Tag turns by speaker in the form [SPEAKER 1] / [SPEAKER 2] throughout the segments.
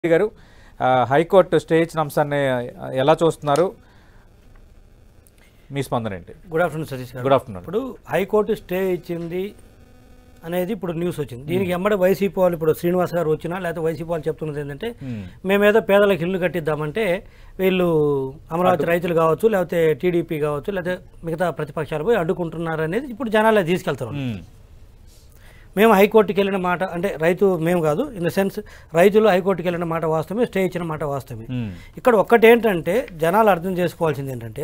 [SPEAKER 1] గారు ఆ, high court stay ఇచ్చిన అంశాన్ని ఆ, ఎలా చూస్తున్నారు మీ స్పందన ఏంటి
[SPEAKER 2] గుడ్ ఆఫ్టర్నూన్ సతీష్ గారు
[SPEAKER 1] గుడ్ ఆఫ్టర్నూన్
[SPEAKER 2] ఇప్పుడు హైకోర్టు స్టే ఇచ్చింది అనేది ఇప్పుడు న్యూస్ వచ్చింది దీనికి ఎమ్మడే వైసీపీ వాళ్ళు ఇప్పుడు శ్రీనివాస్ గారు వచ్చినా లేకపోతే వైసీపీ వాళ్ళు చెప్తున్నది ఏంటంటే మేమేదో పేదలకు ఇల్లు కట్టిద్దామంటే వీళ్ళు అమరావతి రైతులు కావచ్చు లేకపోతే టీడీపీ కావచ్చు లేకపోతే మిగతా ప్రతిపక్షాలు పోయి అడ్డుకుంటున్నారు అనేది ఇప్పుడు జనాలే తీసుకెళ్తారు
[SPEAKER 1] మ్మ్.
[SPEAKER 2] మేము హైకోర్టుకి వెళ్ళిన మాట అంటే రైతు మేము కాదు ఇన్ ద సెన్స్ రైతులు హైకోర్టుకి వెళ్ళిన మాట వాస్తవమే స్టే ఇచ్చిన మాట వాస్తవమే
[SPEAKER 1] మ్మ్.
[SPEAKER 2] ఇక్కడ ఒక్కటి ఏంటంటే జనాలు అర్థం చేసుకోవాల్సింది ఏంటంటే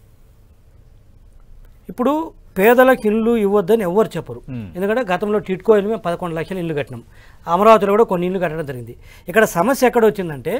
[SPEAKER 2] ఇప్పుడు పేదలకు ఇల్లు ఇవ్వద్దని ఎవరు చెప్పరు
[SPEAKER 1] మ్మ్.
[SPEAKER 2] ఎందుకంటే గతంలో టిట్కో ఇల్లు మేము పదకొండు లక్షల ఇల్లు కట్టినాం అమరావతిలో కూడా కొన్ని ఇల్లు కట్టడం జరిగింది ఇక్కడ సమస్య ఎక్కడ వచ్చిందంటే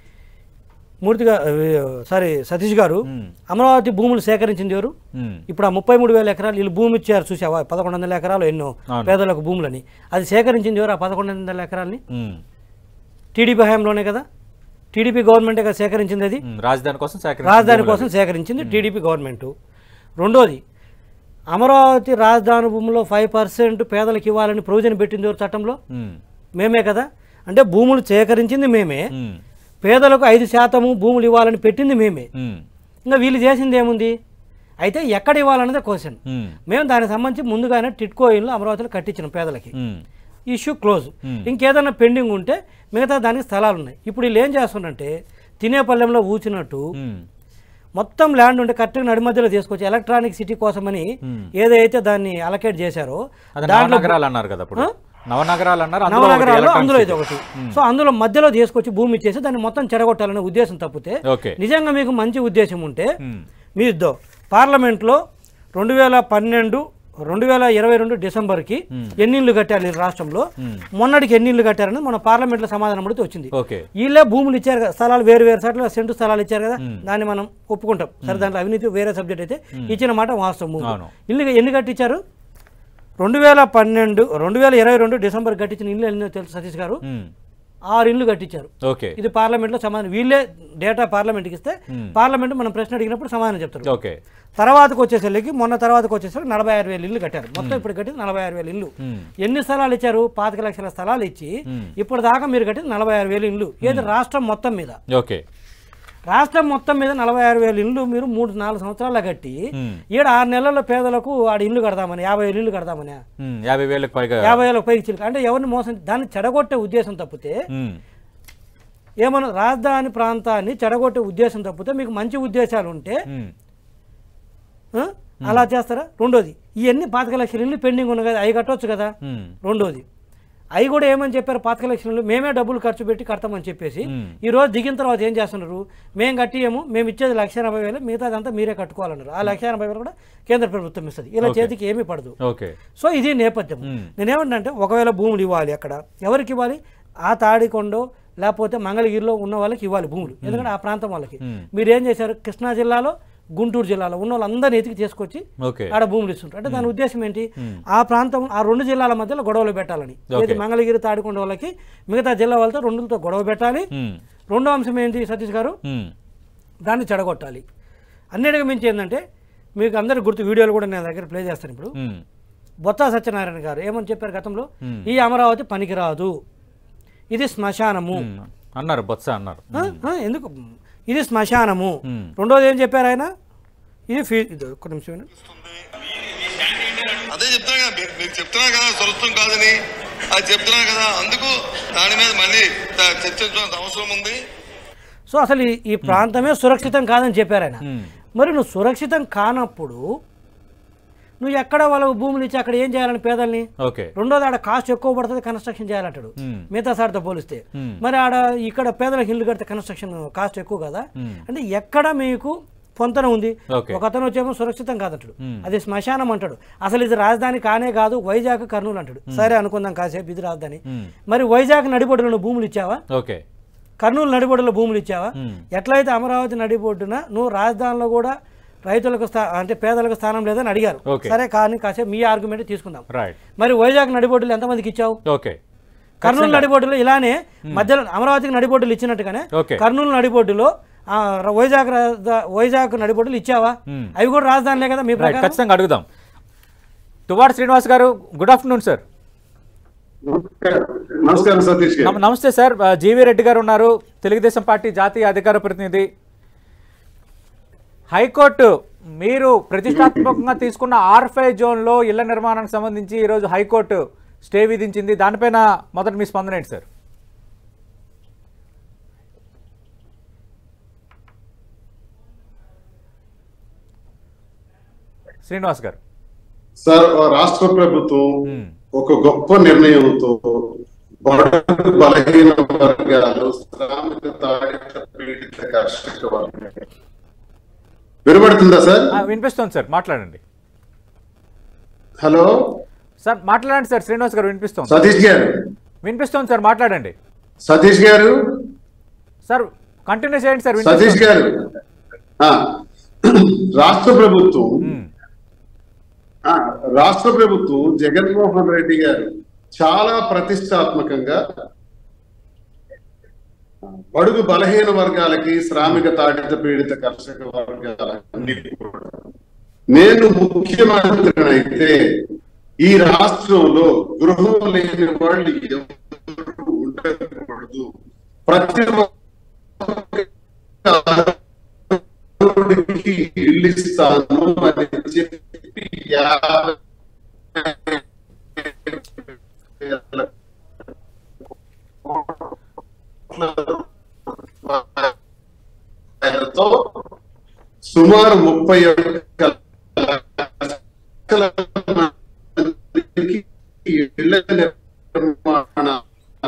[SPEAKER 2] మూర్తిగా సారీ సతీష్ గారు
[SPEAKER 1] మ్మ్.
[SPEAKER 2] అమరావతి భూములు సేకరించింది ఎవరు
[SPEAKER 1] మ్మ్.
[SPEAKER 2] ఇప్పుడు ఆ ముప్పై మూడు వేల ఎకరాలు వీళ్ళు భూమి ఇచ్చారు చూసావా పదకొండు వందల ఎకరాలు ఎన్నో
[SPEAKER 1] అవును.
[SPEAKER 2] పేదలకు భూములని అది సేకరించింది ఎవరు ఆ పదకొండు వందల ఎకరాలని
[SPEAKER 1] మ్మ్.
[SPEAKER 2] టీడీపీ హయాంలోనే కదా టీడీపీ గవర్నమెంటే కదా సేకరించింది అది
[SPEAKER 1] మ్మ్. రాజధాని కోసం సేకరించిన
[SPEAKER 2] రాజధాని
[SPEAKER 1] భూములు
[SPEAKER 2] కోసం సేకరించింది టీడీపీ గవర్నమెంట్ రెండోది అమరావతి రాజధాని భూములో ఫైవ్ పర్సెంట్ పేదలకు ఇవ్వాలని ప్రొవిజన్ పెట్టింది ఎవరు చట్టంలో
[SPEAKER 1] అవి. మ్మ్.
[SPEAKER 2] మేమే కదా అంటే భూములు సేకరించింది మేమే
[SPEAKER 1] మ్మ్.
[SPEAKER 2] పేదలకు ఐదు శాతము భూములు ఇవ్వాలని పెట్టింది మేమే
[SPEAKER 1] మ్మ్.
[SPEAKER 2] ఇంకా వీళ్ళు చేసింది ఏముంది అయితే ఎక్కడ ఇవ్వాలన్నదే క్వశ్చన్
[SPEAKER 1] మ్మ్.
[SPEAKER 2] మేము దానికి సంబంధించి ముందుగానే టిట్కో ఇల్లు అమరావతిలో కట్టించిన పేదలకి
[SPEAKER 1] మ్మ్.
[SPEAKER 2] Issue close
[SPEAKER 1] Hmm.
[SPEAKER 2] ఇంకేదైనా పెండింగ్ ఉంటే మిగతా దానికి స్థలాలు ఉన్నాయి ఇప్పుడు వీళ్ళు ఏం చేస్తున్నారంటే తినేపల్లెంలో ఊచినట్టు
[SPEAKER 1] మ్మ్.
[SPEAKER 2] మొత్తం ల్యాండ్ ఉంటే కరెక్ట్గా నడి మధ్యలో తీసుకొచ్చి ఎలక్ట్రానిక్ సిటీ కోసమని
[SPEAKER 1] Hmm.
[SPEAKER 2] ఏదైతే దాన్ని అలకేట్ చేశారో
[SPEAKER 1] అదే నవనగరాలు అన్నారు కదా అప్పుడు నవనగరాలు అన్నారు అందులో ఒకటి
[SPEAKER 2] నవనగరాల్లో
[SPEAKER 1] electronic
[SPEAKER 2] అందులో ఇది
[SPEAKER 1] city.
[SPEAKER 2] ఒకటి సో అందులో మధ్యలో తీసుకొచ్చి భూమి ఇచ్చేసి దాన్ని మొత్తం చెడగొట్టాలనే ఉద్దేశం తప్పితే
[SPEAKER 1] ఓకే
[SPEAKER 2] నిజంగా మీకు మంచి ఉద్దేశం ఉంటే
[SPEAKER 1] మ్మ్.
[SPEAKER 2] మీ ఇద్దో పార్లమెంట్లో రెండు వేల పన్నెండు రెండు వేల ఇరవై రెండు డిసెంబర్కి ఎన్ని ఇళ్ళు కట్టారు ఈ రాష్ట్రంలో మొన్నటికి ఎన్ని ఇళ్ళు కట్టారని మన పార్లమెంట్లో సమాధానం అడిగితే వచ్చింది
[SPEAKER 1] ఓకే
[SPEAKER 2] వీళ్ళే భూములు ఇచ్చారు కదా స్థలాలు వేరు వేరు సార్లు సెంటు స్థలాలు ఇచ్చారు కదా దాన్ని మనం ఒప్పుకుంటాం సరే దాంట్లో అవినీతి వేరే సబ్జెక్ట్ అయితే ఇచ్చిన మాట వాస్తవం
[SPEAKER 1] అవును.
[SPEAKER 2] ఇల్లు ఎన్ని కట్టించారు రెండు వేల పన్నెండు రెండు వేల ఇరవై రెండు డిసెంబర్ కట్టించిన ఇల్లు ఎన్నో తెలుసు సతీష్ గారు
[SPEAKER 1] మ్మ్.
[SPEAKER 2] ఆరు ఇల్లు కట్టించారు
[SPEAKER 1] ఓకే
[SPEAKER 2] ఇది పార్లమెంట్లో సమాధానం వీళ్ళే డేటా పార్లమెంట్కి ఇస్తే పార్లమెంట్ మనం ప్రశ్న అడిగినప్పుడు సమాధానం చెప్తారు
[SPEAKER 1] ఓకే
[SPEAKER 2] తర్వాతకు వచ్చేసరికి మొన్న తర్వాతకు వచ్చేసరికి నలభై ఆరు వేలు ఇల్లు కట్టారు మొత్తం ఇప్పుడు కట్టింది నలభై ఆరు వేలు ఇల్లు
[SPEAKER 1] మ్మ్.
[SPEAKER 2] ఎన్ని స్థలాలు ఇచ్చారు పాతిక లక్షల స్థలాలు ఇచ్చి ఇప్పుడు దాకా మీరు కట్టింది నలభై ఆరు వేలు ఇల్లు ఏది రాష్ట్రం మొత్తం మీద
[SPEAKER 1] ఓకే
[SPEAKER 2] రాష్ట్రం మొత్తం మీద నలభై ఆరు వేలు ఇల్లు మీరు మూడు నాలుగు సంవత్సరాలు కట్టి
[SPEAKER 1] మ్మ్.
[SPEAKER 2] ఈడ ఆరు నెలల్లో పేదలకు ఆడ ఇల్లు కడదామని యాభై వేలు ఇల్లు కడదామని
[SPEAKER 1] మ్మ్. యాభై వేలకు పైగా
[SPEAKER 2] యాభై వేలకు పైకి చిలుక అంటే ఎవరిని మోసం దాన్ని చెడగొట్టే ఉద్దేశం తప్పితే
[SPEAKER 1] మ్మ్.
[SPEAKER 2] ఏమన్నా రాజధాని ప్రాంతాన్ని చెడగొట్టే ఉద్దేశం తప్పితే మీకు మంచి ఉద్దేశాలు ఉంటే
[SPEAKER 1] మ్మ్.
[SPEAKER 2] ఆ? అలా చేస్తారా రెండోది ఇవన్నీ పాతిక లక్షల ఇల్లు పెండింగ్ ఉన్నాయి కదా అవి కట్టొచ్చు కదా
[SPEAKER 1] మ్మ్.
[SPEAKER 2] రెండోది అవి కూడా ఏమని చెప్పారు పాతిక లక్షల ఇల్లు మేమే డబ్బులు ఖర్చు పెట్టి కడతామని చెప్పేసి
[SPEAKER 1] మ్మ్.
[SPEAKER 2] ఈ రోజు దిగిన తర్వాత ఏం చేస్తున్నారు మేము కట్టియము మేము ఇచ్చేది లక్ష ఎనభై వేలు మిగతాదంతా మీరే కట్టుకోవాలన్నారు ఆ లక్ష ఎనభై వేలు కూడా కేంద్ర ప్రభుత్వం ఇస్తుంది ఇలా చేతికి ఏమీ పడదు
[SPEAKER 1] ఓకే
[SPEAKER 2] సో ఇది నేపథ్యం
[SPEAKER 1] మ్మ్.
[SPEAKER 2] నేనేమంటే ఒకవేళ భూములు ఇవ్వాలి అక్కడ ఎవరికి ఇవ్వాలి ఆ తాడికొండో లేకపోతే మంగళగిరిలో ఉన్న వాళ్ళకి ఇవ్వాలి భూములు ఎందుకంటే ఆ ప్రాంతం వాళ్ళకి
[SPEAKER 1] మ్మ్.
[SPEAKER 2] మీరు ఏం చేశారు కృష్ణా జిల్లాలో గుంటూరు జిల్లాలో ఉన్న వాళ్ళందరినీ ఎతికి తీసుకొచ్చి
[SPEAKER 1] ఓకే
[SPEAKER 2] ఆడ భూములు ఇస్తుంటారు అంటే దాని ఉద్దేశం ఏంటి ఆ ప్రాంతం ఆ రెండు జిల్లాల మధ్యలో గొడవలు పెట్టాలని ఏది మంగళగిరి తాడికొండ వాళ్ళకి మిగతా జిల్లా వాళ్ళతో రెండులతో గొడవ పెట్టాలి
[SPEAKER 1] మ్మ్.
[SPEAKER 2] రెండో అంశం ఏంటి సతీష్ గారు
[SPEAKER 1] మ్మ్.
[SPEAKER 2] దాన్ని చెడగొట్టాలి అన్నిటికీ మించి ఏంటంటే మీకు అందరికి గుర్తు వీడియోలు కూడా నేను దగ్గర ప్లే చేస్తాను ఇప్పుడు
[SPEAKER 1] మ్మ్.
[SPEAKER 2] బొత్స సత్యనారాయణ గారు ఏమని చెప్పారు గతంలో
[SPEAKER 1] మ్మ్.
[SPEAKER 2] ఈ అమరావతి పనికిరాదు ఇది శ్మశానము
[SPEAKER 1] మ్మ్. అన్నారు బొత్స అన్నారు
[SPEAKER 2] ఆ? ఆ, ఎందుకు ఇది శ్మశానము
[SPEAKER 1] మ్మ్.
[SPEAKER 2] రెండోది ఏం చెప్పారు ఆయన ఇది ఫీ ఇది ఒక్క నిమిషం వినండి.
[SPEAKER 3] అదే చెప్తున్నా కదా మీరు- మీరు చెప్తున్నారు కదా సురక్షితం కాదని అది చెప్తున్నారు కదా అందుకు దాని మీద మళ్ళీ త- చర్చించాల్సిన అవసరం ఉంది
[SPEAKER 2] సో అసలు ఈ- ఈ ప్రాంతమే సురక్షితం కాదని చెప్పారు ఆయన
[SPEAKER 1] మ్మ్.
[SPEAKER 2] మరి నువ్వు సురక్షితం కానప్పుడు నువ్వు ఎక్కడ వాళ్ళకు భూములు ఇచ్చి అక్కడ ఏం చేయాలని పేదల్ని
[SPEAKER 1] ఓకే
[SPEAKER 2] రెండోది ఆడ కాస్ట్ ఎక్కువ పడుతుంది కన్స్ట్రక్షన్ చేయాలంటాడు
[SPEAKER 1] మ్మ్.
[SPEAKER 2] మిగతా సార్తో పోలిస్తే
[SPEAKER 1] మ్మ్.
[SPEAKER 2] మరి ఆడ ఇక్కడ పేదలకు ఇల్లు కడితే కన్స్ట్రక్షన్ కాస్ట్ ఎక్కువ కదా
[SPEAKER 1] మ్మ్.
[SPEAKER 2] అంటే ఎక్కడ మీకు పొంతన ఉంది
[SPEAKER 1] ఓకే.
[SPEAKER 2] ఒక అతను వచ్చేమో సురక్షితం కాదంటాడు అది శ్మశానం అంటాడు అసలు ఇది రాజధాని కానే కాదు వైజాగ్ కర్నూలు అంటాడు సరే అనుకుందాం కాసేపు ఇది రాజధాని
[SPEAKER 1] మ్మ్.
[SPEAKER 2] మరి వైజాగ్ నడిబొడ్డులో భూములు ఇచ్చావా
[SPEAKER 1] ఓకే
[SPEAKER 2] కర్నూలు నడిబొడ్డులో భూములు ఇచ్చావా
[SPEAKER 1] మ్మ్.
[SPEAKER 2] ఎట్లయితే అమరావతి నడిబొడ్డున నువ్వు రాజధానిలో కూడా రైతులకు స్థా అంటే పేదలకు స్థానం లేదని అడిగారు
[SPEAKER 1] ఓకే.
[SPEAKER 2] సరే కానీ కాసేపు మీ ఆర్గ్యుమెంట్ తీసుకుందాం
[SPEAKER 1] రైట్
[SPEAKER 2] మరి వైజాగ్ నడిబొడ్డులు ఎంతమందికి ఇచ్చావు
[SPEAKER 1] ఓకే
[SPEAKER 2] కర్నూలు నడిబొడ్డులో ఇలానే మధ్యలో అమరావతికి నడిబొడ్డులు ఇచ్చినట్టుగానే
[SPEAKER 1] ఓకే.
[SPEAKER 2] కర్నూలు నడిబొడ్డులో ఆ, ర- వైజాగ్ రాజ- వైజాగ్ నడిబొడ్డులు ఇచ్చావా
[SPEAKER 1] మ్మ్.
[SPEAKER 2] అవి కూడా రాజధానిలే కదా మీ
[SPEAKER 1] రైట్
[SPEAKER 2] ప్రకారం
[SPEAKER 1] ఖచ్చితంగా అడుగుదాం తువాడు శ్రీనివాస్ గారు గుడ్ ఆఫ్టర్నూన్ సార్
[SPEAKER 4] నమస్కారం సతీష్ గారు
[SPEAKER 1] నమ- నమస్తే సార్ ఆ, జీవి రెడ్డి గారు ఉన్నారు తెలుగుదేశం పార్టీ జాతీయ అధికార ప్రతినిధి హైకోర్టు మీరు ప్రతిష్టాత్మకంగా తీసుకున్న ఆర్ఫై జోన్లో ఇళ్ల నిర్మాణానికి సంబంధించి ఈరోజు హైకోర్టు స్టే విధించింది దానిపైన మొదట మీ స్పందన ఏంటి సార్ శ్రీనివాస్ గారు
[SPEAKER 4] సార్ రాష్ట్ర ప్రభుత్వం
[SPEAKER 1] మ్మ్.
[SPEAKER 4] ఒక గొప్ప నిర్ణయంతో బడుగు బలహీన వర్గాలు శ్రామిక తాడిత పీడిత కర్షక వర్గాలు వినబడుతుందా సార్
[SPEAKER 1] ఆ, వినిపిస్తోంది సార్ మాట్లాడండి
[SPEAKER 4] హలో
[SPEAKER 1] సార్ మాట్లాడండి సార్ శ్రీనివాస్ గారు వినిపిస్తోంది
[SPEAKER 4] సతీష్ గారు
[SPEAKER 1] వినిపిస్తోంది సార్ మాట్లాడండి
[SPEAKER 4] సతీష్ గారు
[SPEAKER 1] సార్ కంటిన్యూ చేయండి సార్
[SPEAKER 4] సతీష్
[SPEAKER 1] వినిపిస్తోంది.
[SPEAKER 4] గారు ఆ, రాష్ట్ర ప్రభుత్వం
[SPEAKER 1] మ్మ్.
[SPEAKER 4] ఆ, రాష్ట్ర ప్రభుత్వం జగన్మోహన్ రెడ్డి గారు చాలా ప్రతిష్టాత్మకంగా బడుగు బలహీన వర్గాలకి శ్రామిక తాడిత పీడిత కర్షక వర్గాలన్నీ కూడా నేను ముఖ్యమంత్రి అయితే ఈ రాష్ట్రంలో గృహం లేని వాళ్ళు ఎవరు ఉండకూడదు ప్రతి ఒక్కరికి ఇల్లు ఇస్తాను అని చెప్పి యాభై వేల కోట్లతో సుమారు ముప్పై ఒక్క లక్షల మందికి ఇళ్ల నిర్మాణాలు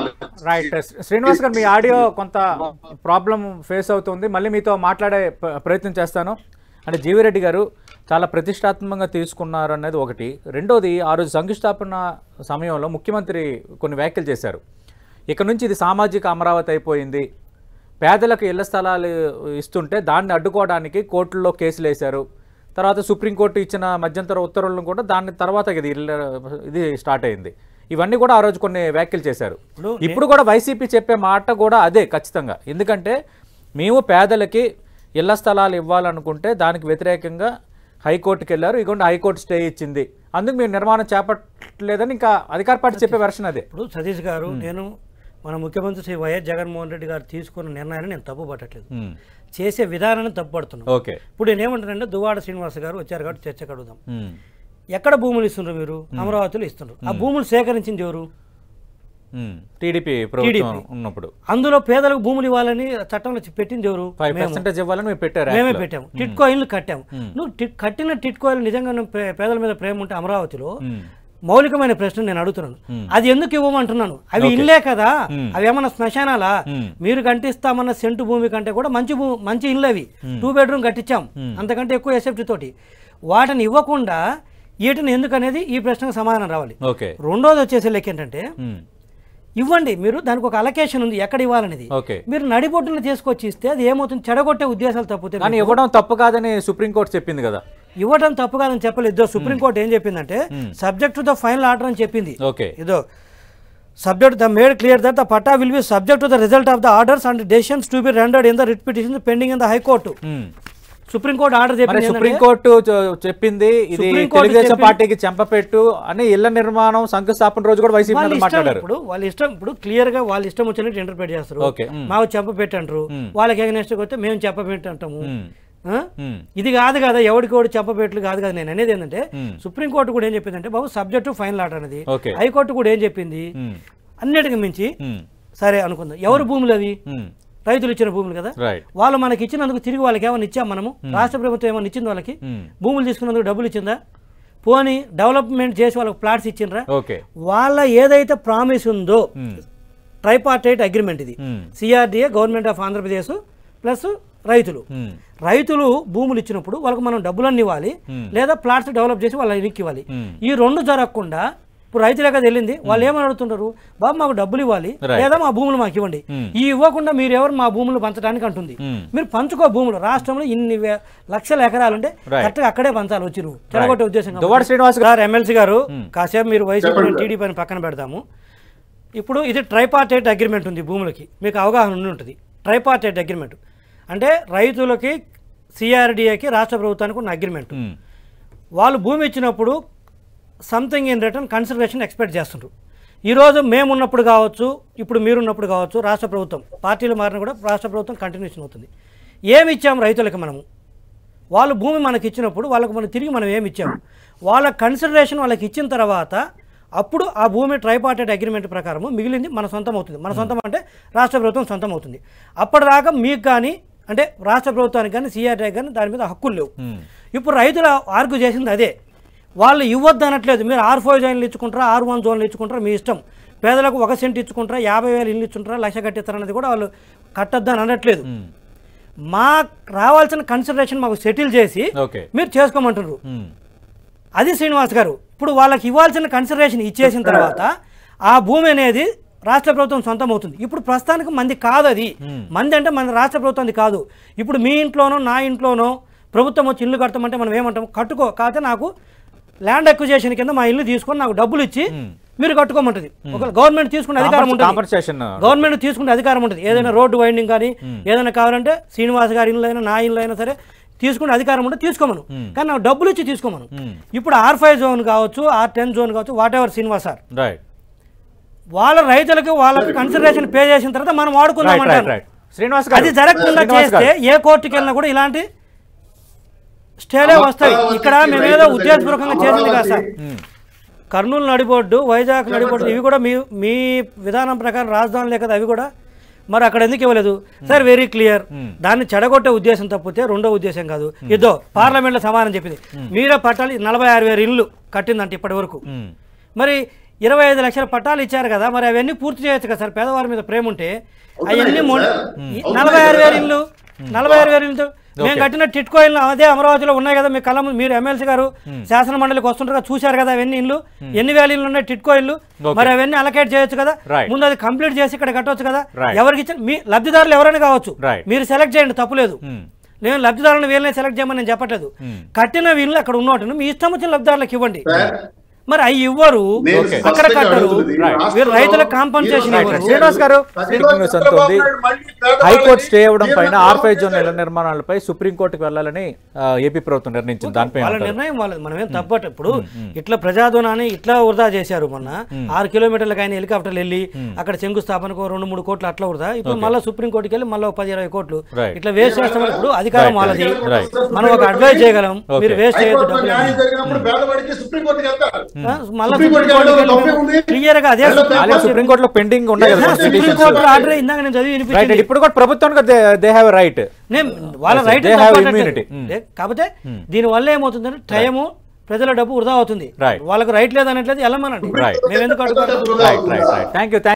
[SPEAKER 1] రైట్ శ్రీనివాస్ గారు మీ ఆడియో కొంత ప్రాబ్లం ఫేస్ అవుతుంది మళ్ళీ మీతో మాట్లాడే ప- ప్రయత్నం చేస్తాను అంటే జీవిరెడ్డి గారు చాలా ప్రతిష్టాత్మకంగా తీసుకున్నారు అనేది ఒకటి రెండోది ఆ రోజు శంకుస్థాపన సమయంలో ముఖ్యమంత్రి కొన్ని వ్యాఖ్యలు చేశారు ఇక నుంచి ఇది సామాజిక అమరావతి అయిపోయింది పేదలకు ఇళ్ల స్థలాలు ఇస్తుంటే దాన్ని అడ్డుకోవడానికి కోర్టుల్లో కేసులు వేశారు తర్వాత సుప్రీంకోర్టు ఇచ్చిన మధ్యంతర ఉత్తర్వులను కూడా దాని తర్వాత ఇది ఇళ్ళ ఇది స్టార్ట్ అయింది ఇవన్నీ కూడా ఆ రోజు కొన్ని వ్యాఖ్యలు చేశారు
[SPEAKER 2] ఇప్పుడు
[SPEAKER 1] ఇప్పుడు కూడా వైసీపీ చెప్పే మాట కూడా అదే ఖచ్చితంగా ఎందుకంటే మేము పేదలకి ఇళ్ల స్థలాలు ఇవ్వాలనుకుంటే దానికి వ్యతిరేకంగా హైకోర్టుకి వెళ్ళారు ఇగోండి హైకోర్టు స్టే ఇచ్చింది అందుకు మీరు నిర్మాణం చేపట్టలేదని ఇంకా అధికార పార్టీ చెప్పే వెర్షన్ అదే
[SPEAKER 2] ఇప్పుడు సతీష్ గారు నేను మన ముఖ్యమంత్రి శ్రీ వైఎస్ జగన్మోహన్ రెడ్డి గారు తీసుకున్న నిర్ణయాన్ని నేను తప్పు పట్టట్లేదు
[SPEAKER 1] ఉమ్,
[SPEAKER 2] చేసే విధానాన్ని తప్పు పడుతున్నాను
[SPEAKER 1] ఓకే
[SPEAKER 2] ఇప్పుడు నేను ఏమంటానంటే దువ్వాడ శ్రీనివాస్ గారు వచ్చారు కాబట్టి చర్చకు అడుగుదాం
[SPEAKER 1] ఉమ్,
[SPEAKER 2] ఎక్కడ భూములు ఇస్తున్నారు మీరు అమరావతిలో ఇస్తున్నారు ఆ భూములు సేకరించింది ఎవరు
[SPEAKER 1] ఉమ్, టీడీపీ ప్రభుత్వం
[SPEAKER 2] టీడీపీ.
[SPEAKER 1] ఉన్నప్పుడు
[SPEAKER 2] అందులో పేదలకు భూములు ఇవ్వాలని చట్టంలో పెట్టింది ఎవరు
[SPEAKER 1] ఫైవ్
[SPEAKER 2] మేము.
[SPEAKER 1] పర్సెంటేజ్ ఇవ్వాలని మీరు పెట్టారు
[SPEAKER 2] మేమే
[SPEAKER 1] యాక్ట్లో.
[SPEAKER 2] పెట్టాము టిట్కో ఇల్లు కట్టాము నువ్వు టి- కట్టిన టిట్కో ఇల్లు నిజంగా నువ్వు పే- పేదల మీద ప్రేమ ఉంటే అమరావతిలో
[SPEAKER 1] ఉమ్,
[SPEAKER 2] మౌలికమైన ప్రశ్న నేను అడుగుతున్నాను అది ఎందుకు ఇవ్వమంటున్నాను అవి
[SPEAKER 1] Okay.
[SPEAKER 2] ఇల్లే కదా
[SPEAKER 1] Hmm.
[SPEAKER 2] అవి ఏమన్నా శ్మశానాలా
[SPEAKER 1] Hmm.
[SPEAKER 2] మీరు కంటిస్తామన్న సెంటు భూమి కంటే కూడా మంచి భూ మంచి ఇల్లు అవి టూ బెడ్రూమ్ కట్టించాం అంతకంటే ఎక్కువ ఎసెప్టీ తోటి వాటిని ఇవ్వకుండా వీటిని ఎందుకు అనేది ఈ ప్రశ్నకు సమాధానం రావాలి
[SPEAKER 1] ఓకే
[SPEAKER 2] రెండోది వచ్చేసి లెక్క ఏంటంటే
[SPEAKER 1] ఉమ్,
[SPEAKER 2] ఇవ్వండి మీరు దానికి ఒక అలకేషన్ ఉంది ఎక్కడ ఇవ్వాలనేది
[SPEAKER 1] ఓకే
[SPEAKER 2] మీరు నడిబొట్టును తీసుకొచ్చి ఇస్తే అది ఏమవుతుంది చెడగొట్టే ఉద్దేశాలు తప్పితే
[SPEAKER 1] కానీ ఇవ్వడం తప్పు కాదని సుప్రీంకోర్టు చెప్పింది కదా
[SPEAKER 2] ఇవ్వడం తప్పు కాదని చెప్పలేదు ఇదో సుప్రీంకోర్టు ఏం చెప్పిందంటే subject to the final order అని చెప్పింది
[SPEAKER 1] ఓకే
[SPEAKER 2] ఇదో subject the made clear that the patta will be subject to the result of the orders and decisions to be rendered in the writ petition pending in the high court
[SPEAKER 1] um.
[SPEAKER 2] Supreme Court order
[SPEAKER 1] మరి
[SPEAKER 2] చెప్పింది ఏంటంటే,
[SPEAKER 1] supreme court చె- చెప్పింది ఇది
[SPEAKER 2] supreme court
[SPEAKER 1] Telugu Desam
[SPEAKER 2] చెప్పింది-
[SPEAKER 1] పార్టీకి చెంపపెట్టు అని ఇళ్ల నిర్మాణం శంకుస్థాపన రోజు కూడా వైసీపీ
[SPEAKER 2] వాళ్ళ
[SPEAKER 1] నేతలు
[SPEAKER 2] ఇష్టం
[SPEAKER 1] మాట్లాడారు
[SPEAKER 2] ఇప్పుడు వాళ్ళ ఇష్టం ఇప్పుడు క్లియర్ గా వాళ్ళ ఇష్టం వచ్చినట్టు ఇంటర్ప్రిట్ చేస్తారు
[SPEAKER 1] ఓకే, మ్.
[SPEAKER 2] మాకు చెప్ప పెట్టంటారు వాళ్ళకి ఎగనెస్ట్ వస్తే మేము చెప్ప పెట్టంటాము
[SPEAKER 1] ఉమ్,
[SPEAKER 2] ఆ?
[SPEAKER 1] ఉమ్,
[SPEAKER 2] ఇది కాదు కదా ఎవరికి ఎవడు చెప్పబెట్లు కాదు కదా నేను అనేది ఏంటంటే
[SPEAKER 1] మ్.
[SPEAKER 2] సుప్రీంకోర్టు కూడా ఏం చెప్పిందంటే బాబు సబ్జెక్టు ఫైనల్ ఆర్డర్ అనేది
[SPEAKER 1] ఓకే.
[SPEAKER 2] హైకోర్టు కూడా ఏం చెప్పింది
[SPEAKER 1] ఉమ్,
[SPEAKER 2] అన్నిటికి మించి
[SPEAKER 1] ఉమ్,
[SPEAKER 2] సరే అనుకుందాం ఎవరు భూములు అవి
[SPEAKER 1] ఉమ్,
[SPEAKER 2] రైతులు ఇచ్చిన భూములు కదా
[SPEAKER 1] రైట్
[SPEAKER 2] వాళ్ళు మనకి ఇచ్చినందుకు తిరిగి వాళ్ళకి ఏమైనా ఇచ్చాం మనము రాష్ట్ర ప్రభుత్వం ఏమైనా ఇచ్చింది వాళ్ళకి
[SPEAKER 1] ఉమ్,
[SPEAKER 2] భూములు తీసుకున్నందుకు డబ్బులు ఇచ్చిందా పోనీ డెవలప్మెంట్ చేసి వాళ్ళకి ప్లాట్స్ ఇచ్చిండ్రా
[SPEAKER 1] ఓకే
[SPEAKER 2] వాళ్ళ ఏదైతే ప్రామిస్ ఉందో
[SPEAKER 1] ఉమ్,
[SPEAKER 2] ట్రైపార్టైట్ అగ్రిమెంట్ ఇది
[SPEAKER 1] um,
[SPEAKER 2] CRDA government of Andhra Pradesh plus రైతులు
[SPEAKER 1] ఉమ్,
[SPEAKER 2] రైతులు భూములు ఇచ్చినప్పుడు వాళ్ళకి మనం డబ్బులన్నీ ఇవ్వాలి లేదా ప్లాట్స్ డెవలప్ చేసి వాళ్ళ ఇనికి ఇవ్వాలి
[SPEAKER 1] Hmm.
[SPEAKER 2] ఈ రెండు జరగకుండా ఇప్పుడు రైతులే కదా వెళ్ళింది వాళ్ళు ఏమని అడుగుతుంటారు బాబు మాకు డబ్బులు ఇవ్వాలి
[SPEAKER 1] Right.
[SPEAKER 2] లేదా మా భూములు మాకు ఇవ్వండి
[SPEAKER 1] Hmm.
[SPEAKER 2] ఈ ఇవ్వకుండా మీరు ఎవరు మా భూములు పంచడానికి అంటుంది
[SPEAKER 1] Hmm.
[SPEAKER 2] మీరు పంచుకో భూములు రాష్ట్రంలో ఇన్ని వే- లక్షల ఎకరాలు ఉంటే
[SPEAKER 1] Right.
[SPEAKER 2] కరెక్ట్గా అక్కడే పంచాలి వచ్చి నువ్వు చెడగొట్టే ఉద్దేశం కాబట్టి.
[SPEAKER 1] దువ్వాడ శ్రీనివాస్
[SPEAKER 2] గారు ఎమ్మెల్సీ గారు కాసేపు మీరు వైసీపీ
[SPEAKER 4] చెప్పండి.
[SPEAKER 2] టీడీపీ అని పక్కన పెడదాము ఇప్పుడు ఇది ట్రైపార్టైట్ అగ్రిమెంట్ ఉంది భూములకి మీకు అవగాహన ఉండి ఉంటుంది ట్రైపార్టైట్ అగ్రిమెంట్ అంటే రైతులకి సిఆర్డిఏకి రాష్ట్ర ప్రభుత్వానికి ఉన్న అగ్రిమెంట్
[SPEAKER 1] ఉమ్,
[SPEAKER 2] వాళ్ళు భూమి ఇచ్చినప్పుడు something in return consideration expect చేస్తుండ్రు ఈరోజు మేము ఉన్నప్పుడు కావచ్చు ఇప్పుడు మీరున్నప్పుడు కావచ్చు రాష్ట్ర ప్రభుత్వం పార్టీలు మారిన కూడా రాష్ట్ర ప్రభుత్వం కంటిన్యూషన్ అవుతుంది ఏమి ఇచ్చాం రైతులకు మనము వాళ్ళు భూమి మనకి ఇచ్చినప్పుడు వాళ్ళకు మనం తిరిగి మనం ఏమి ఇచ్చాము వాళ్ళ కన్సిడరేషన్ వాళ్ళకి ఇచ్చిన తర్వాత అప్పుడు ఆ భూమి ట్రైపార్టెడ్ అగ్రిమెంట్ ప్రకారము మిగిలింది మన సొంతం అవుతుంది మన సొంతం అంటే రాష్ట్ర ప్రభుత్వం సొంతం అవుతుంది అప్పటిదాకా మీకు కానీ అంటే రాష్ట్ర ప్రభుత్వానికి కానీ సిఆర్ఐ కానీ దాని మీద హక్కులు లేవు ఇప్పుడు రైతులు ఆర్గ్యూ చేసింది అదే వాళ్ళు ఇవ్వద్దు అనట్లేదు మీరు ఆర్ ఫైవ్ జోన్లు ఇచ్చుకుంటారా ఆర్ వన్ జోన్లు ఇచ్చుకుంటారా మీ ఇష్టం పేదలకు ఒక సెంట్ ఇచ్చుకుంటారా యాభై వేలు ఇల్లు ఇచ్చుకుంటారా లక్ష కట్టిస్తారన్నది కూడా వాళ్ళు కట్టొద్దు అని అనట్లేదు మాకు రావాల్సిన కన్సిడరేషన్ మాకు సెటిల్ చేసి
[SPEAKER 1] ఓకే
[SPEAKER 2] మీరు చేసుకోమంటున్నారు అది శ్రీనివాస్ గారు ఇప్పుడు వాళ్ళకి ఇవ్వాల్సిన కన్సిడరేషన్ ఇచ్చేసిన తర్వాత ఆ భూమి అనేది రాష్ట్ర ప్రభుత్వం సొంతం అవుతుంది ఇప్పుడు ప్రస్తుతానికి మంది కాదు అది మంది అంటే మన రాష్ట్ర ప్రభుత్వం కాదు ఇప్పుడు మీ ఇంట్లోనో నా ఇంట్లోనో ప్రభుత్వం వచ్చి ఇల్లు కడతామంటే మనం ఏమంటాం కట్టుకో కాకపోతే నాకు ల్యాండ్ అక్విజేషన్ కింద మా ఇల్లు తీసుకొని నాకు డబ్బులు ఇచ్చి మీరు కట్టుకోమంటది ఒక గవర్నమెంట్ తీసుకునే అధికారం ఉంటుంది
[SPEAKER 1] కాంపన్సేషన్
[SPEAKER 2] గవర్నమెంట్ తీసుకునే అధికారం ఉంటుంది ఏదైనా రోడ్డు వైండింగ్ కానీ ఏదైనా కావాలంటే శ్రీనివాస్ గారి ఇల్లు అయినా నా ఇల్లు అయినా సరే తీసుకునే అధికారం ఉంటే తీసుకోమను కానీ నాకు డబ్బులు ఇచ్చి తీసుకోమను ఇప్పుడు ఆర్ ఫైవ్ జోన్ కావచ్చు ఆర్ టెన్ జోన్ కావచ్చు whatever Srinivas sir
[SPEAKER 1] right
[SPEAKER 2] వాళ్ళ రైతులకు వాళ్ళకి కన్సిడరేషన్ పే చేసిన తర్వాత మనం వాడుకుందాం
[SPEAKER 1] రైట్ రైట్
[SPEAKER 2] అంటారు
[SPEAKER 1] రైట్ శ్రీనివాస్ గారు
[SPEAKER 2] అది జరగకుండా
[SPEAKER 1] శ్రీనివాస్
[SPEAKER 2] చేస్తే
[SPEAKER 1] గారు.
[SPEAKER 2] ఏ కోర్టుకి వెళ్ళినా కూడా ఇలాంటి స్టేలే వస్తాయి ఇక్కడ మేమేదో ఉద్దేశపూర్వకంగా చేసింది కాదు సార్ కర్నూలు నడిబొడ్డు వైజాగ్ నడిబొడ్డు ఇవి కూడా మీ మీ విధానం ప్రకారం రాజధాని లేక అవి కూడా మరి అక్కడ ఎందుకు ఇవ్వలేదు సార్ వెరీ క్లియర్ దాన్ని చెడగొట్టే ఉద్దేశం తప్పితే రెండో ఉద్దేశం కాదు ఇదో పార్లమెంట్లో సమానం చెప్పింది మీరే పట్టాలి నలభై ఆరు వేల ఇల్లు కట్టిందంట ఇప్పటి వరకు
[SPEAKER 1] మ్మ్.
[SPEAKER 2] మరి ఇరవై ఐదు లక్షల పట్టాలు ఇచ్చారు కదా మరి అవన్నీ పూర్తి చేయొచ్చు కదా సార్ పేదవారి మీద ప్రేమ ఉంటే అవన్నీ మొ- ఈ నలభై ఆరు వేల ఇల్లు నలభై ఆరు వేల ఇల్లు మేము కట్టిన టిట్కో ఇల్లు అదే అమరావతిలో ఉన్నాయి కదా మీ కళ్ళ ముందు మీరు ఎమ్మెల్సీ గారు శాసన మండలికి వస్తుంటారు కదా చూశారు కదా అవన్నీ ఇల్లు ఎన్ని వేల ఇల్లు ఉన్నాయి టిట్కో ఇల్లు
[SPEAKER 1] Okay.
[SPEAKER 2] మరి అవన్నీ అలకేట్ చేయొచ్చు కదా
[SPEAKER 1] Right.
[SPEAKER 2] ముందు అది కంప్లీట్ చేసి ఇక్కడ కట్టొచ్చు కదా
[SPEAKER 1] Right.
[SPEAKER 2] ఎవరికి ఇచ్చిన మీ లబ్ధిదారులు ఎవరైనా కావచ్చు
[SPEAKER 1] Right.
[SPEAKER 2] మీరు సెలెక్ట్ చేయండి తప్పులేదు
[SPEAKER 1] మ్మ్.
[SPEAKER 2] నేను లబ్ధిదారులను వీళ్ళని సెలెక్ట్ చేయమని నేను చెప్పట్లేదు కట్టిన వీళ్ళు అక్కడ ఉన్నట్టు మీ ఇష్టం వచ్చిన లబ్ధిదారులకు ఇవ్వండి
[SPEAKER 4] సార్,
[SPEAKER 2] మరి అవి ఇవ్వరు
[SPEAKER 4] నేను
[SPEAKER 1] Okay.
[SPEAKER 2] అక్కడ
[SPEAKER 4] స్పష్టంగా
[SPEAKER 2] కట్టరు
[SPEAKER 4] అడుగుతుంది.
[SPEAKER 1] Right.
[SPEAKER 4] రాష్ట్రంలో
[SPEAKER 2] వీరు రైతులకు కాంపన్సేషన్
[SPEAKER 4] ఈరోజు
[SPEAKER 2] ఇవ్వరు.
[SPEAKER 1] శ్రీనివాస్ గారు
[SPEAKER 4] ప్రతిరోజు
[SPEAKER 1] బ్రేకింగ్ న్యూస్
[SPEAKER 4] చంద్రబాబు
[SPEAKER 1] అంతుంది
[SPEAKER 4] నాయుడు మళ్ళీ పేదవాళ్ళని
[SPEAKER 1] హైకోర్టు స్టే అవ్వడం పైన
[SPEAKER 4] జీవన
[SPEAKER 1] ఆర్ ఫైవ్ జోన్
[SPEAKER 4] ద్రోహం
[SPEAKER 1] ఇళ్ల నిర్మాణాలపై సుప్రీంకోర్టుకు వెళ్ళాలని ఆ, ఏపీ ప్రభుత్వం నిర్ణయించింది దానిపై
[SPEAKER 2] వాళ్ళ
[SPEAKER 1] ఏమంటారు?
[SPEAKER 2] నిర్ణయం వాళ్ళది మనమేం తప్పట ఇప్పుడు ఇట్లా ప్రజాధనాన్ని ఇట్లా వృధా చేశారు మొన్న ఆరు కిలోమీటర్లకు ఆయన హెలికాప్టర్లు వెళ్ళి అక్కడ శంకుస్థాపనకు రెండు మూడు కోట్లు అట్లా వృధా ఇప్పుడు మళ్ళీ సుప్రీం కోర్టుకి వెళ్ళి మళ్ళీ పది ఇరవై కోట్లు
[SPEAKER 1] Right.
[SPEAKER 2] ఇట్లా వేస్ట్ చేస్తామని ఇప్పుడు అధికారం
[SPEAKER 1] Right,
[SPEAKER 2] వాళ్ళది
[SPEAKER 1] right.
[SPEAKER 2] మనం ఒక అడ్వైజ్ చేయగలం మీరు
[SPEAKER 1] Okay.
[SPEAKER 2] వేస్ట్ చేయొద్దు
[SPEAKER 4] హైకోర్టులో
[SPEAKER 2] డబ్బులు
[SPEAKER 4] న్యాయం జరిగినప్పుడు పేదవాడికి సుప్రీంకోర్టుకి వెళ్తారు
[SPEAKER 2] ఆ, మళ్ళా
[SPEAKER 4] సుప్రీం కోర్టుకి
[SPEAKER 2] సుప్రీం
[SPEAKER 4] వెళ్ళడంలో
[SPEAKER 2] కోర్టుకి
[SPEAKER 4] తప్పే ఉంది.
[SPEAKER 2] వెళ్ళి క్లియర్ గా అదే
[SPEAKER 4] వెళ్ళడం
[SPEAKER 2] సుప్రీం
[SPEAKER 1] ఆల్రెడీ
[SPEAKER 2] కోర్టు-
[SPEAKER 1] సుప్రీంకోర్టులో పెండింగ్ ఉన్నాయి కదా
[SPEAKER 2] సుప్రీం
[SPEAKER 1] పిటిషన్స్.
[SPEAKER 2] కోర్టు ఆర్డర్ ఇందాక నేను చదివి
[SPEAKER 1] రైట్
[SPEAKER 2] వినిపించింది
[SPEAKER 1] ఇప్పుడు కూడా ప్రభుత్వానికి దే హ్యావ్ రైట్
[SPEAKER 2] నేను వాళ్ళ
[SPEAKER 1] Yes,
[SPEAKER 2] రైట్
[SPEAKER 1] they have
[SPEAKER 2] తప్పనట్లేదు.
[SPEAKER 1] immunity.
[SPEAKER 2] లే- కాకపోతే దీని వల్ల ఏమవుతుందంటే టైము ప్రజల డబ్బు వృధా అవుతుంది
[SPEAKER 1] Right.
[SPEAKER 2] వాళ్ళకు రైట్ లేదనట్లేదు వెళ్ళమనండి
[SPEAKER 1] Right.
[SPEAKER 2] మేము ఎందుకు అడుగుతాం
[SPEAKER 1] right right right thank you